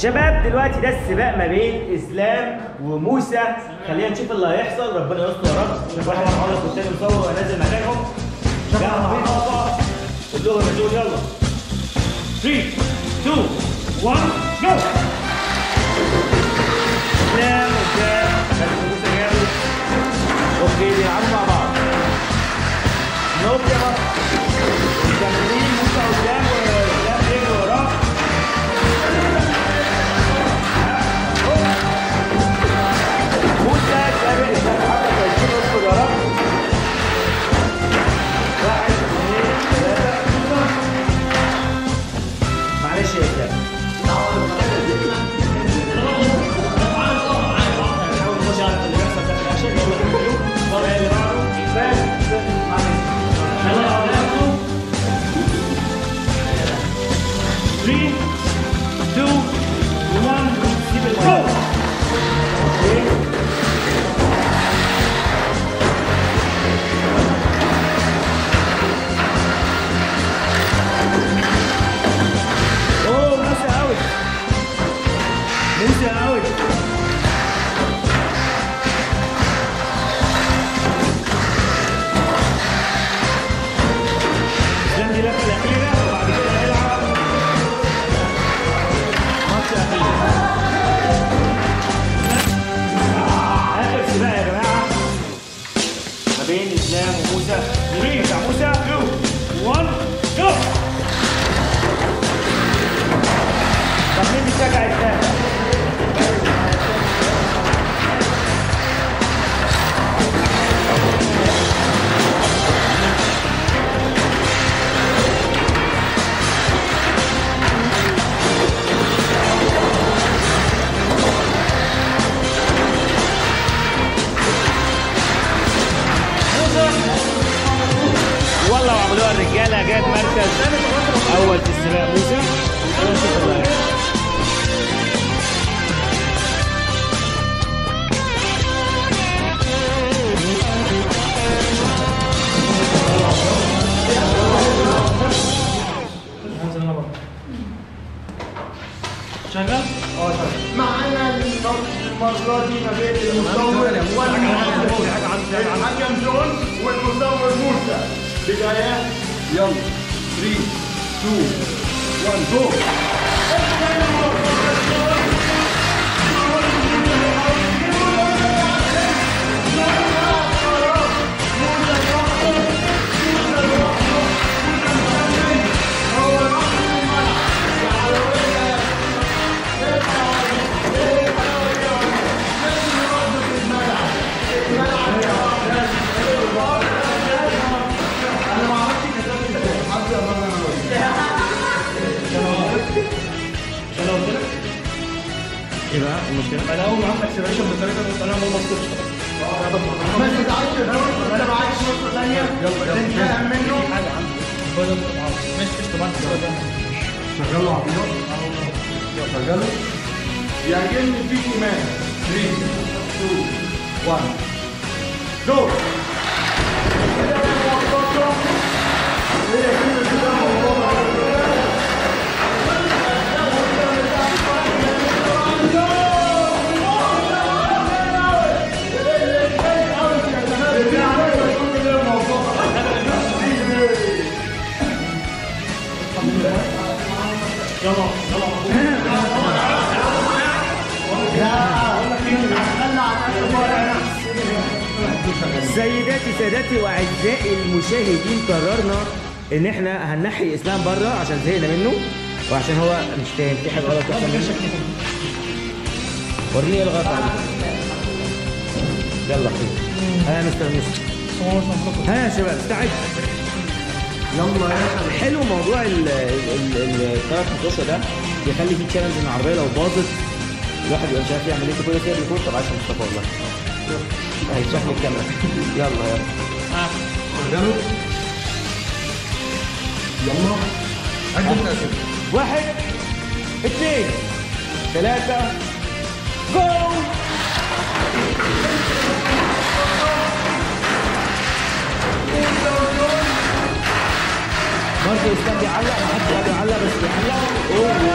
شباب دلوقتي ده السباق ما بين اسلام وموسى خلينا نشوف اللي هيحصل ربنا يستر يا رب شوف واحد معلق والتاني مصور وانزل مكانهم يلا بينا بقى قول لهم يا دول يلا 3 2 1 جو اسلام واسلام بس موسى جامد اوكي بيلعبوا مع بعض نوب يا بطل مكملين موسى قدام واسلام يجري وراه موسى سابق اسلام محمد عايزين ندخل يا رب واحد اثنين ثلاثة معلش يا اسلام نحاول نخش على اللي بيحصل ده في الاخر يلا كله طب اللي بعده بس بس معلش يلا يا اولاد 3 2 1 سيب الموضوع اوكي اوه موسى اوت موسى اوت اسلام دي اللفه الاخيره وبعد كده هنلعب ماتش اخير اخر سباق يا جماعه ما بين اسلام وموسى يمين بتاع موسى 2 1 جو طب مين بيشجع اسلام؟ والله وعملوها الرجاله جاب مركز اول في السباق موسى ونشوف الله يحفظه. معانا المرة دي ما بين المصور والمحكم الحكم جون والمصور موسى بداية يلا 3 2 1 جو ايه بقى المشكله؟ انا اول ما عملت اكسلريشن بالطريقه دي انا ما بصيتش ما تزعلش الأول أنت معاك نقطة ثانية تنتهي منه ماشي مش طبعا شغلوا عبيط شغلوا يعجبني فيك إيمان 3 2 1 جو كده أنا وقفتكم. هي كده كده الموضوع. سيداتي سادتي واعزائي المشاهدين قررنا ان احنا هنحي اسلام بره عشان زهقنا منه وعشان هو مش فاهم في حاجه غلط بتحصل منه وريني ايه الغلط عندك يلا خير ها يا مستر مستر ها يا شباب استعد يلا يا حلو موضوع ال- ال- ال- الثلاث متوشه ده يخلي في تشالنج ان العربيه لو باظت الواحد يبقى مش عارف يعمل ايه كل كده بيكون طب عشان مصطفى والله هيفتح لي الكاميرا يلا يلا شغلوا يلا عد الناس واحد اثنين ثلاثة جو برضه اسلام بيعلق ما حدش قال يعلق بس بيعلق اوه